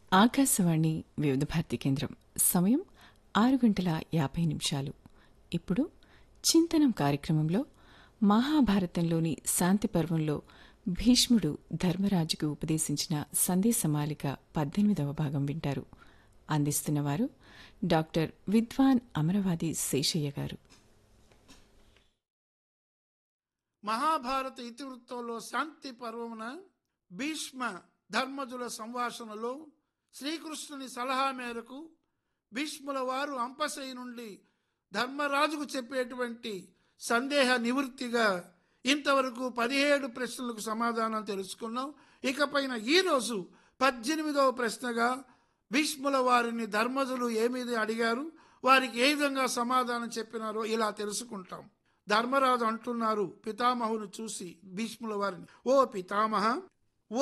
ఆకాశవాణి వివిధ భారతి కేంద్రం సమయం ఆరు గంటల యాభై నిమిషాలు ఇప్పుడు చింతనం కార్యక్రమంలో మహాభారతంలోని శాంతి పర్వంలో భీష్ముడు ధర్మరాజుకు ఉపదేశించిన సందేశమాలిక పద్దెనిమిదవ భాగం వింటారు అందిస్తున్నవారు డాక్టర్ విద్వాన్ అమరవాది శేషయ్య గారు మహాభారత ఇతివృత్తంలో శాంతి పర్వమున భీష్మ ధర్మజుల సంభాషణలో శ్రీకృష్ణుని సలహా మేరకు భీష్ముల వారు అంపశయ్య నుండి ధర్మరాజుకు చెప్పేటువంటి సందేహ నివృత్తిగా ఇంతవరకు పదిహేడు ప్రశ్నలకు సమాధానం తెలుసుకున్నాం ఇకపైన ఈరోజు పద్దెనిమిదవ ప్రశ్నగా భీష్ముల వారిని ధర్మజులు ఏమీది అడిగారు వారికి ఏ విధంగా సమాధానం చెప్పినారో ఇలా తెలుసుకుంటాం ధర్మరాజు అంటున్నారు పితామహును చూసి భీష్ముల వారిని ఓ పితామహ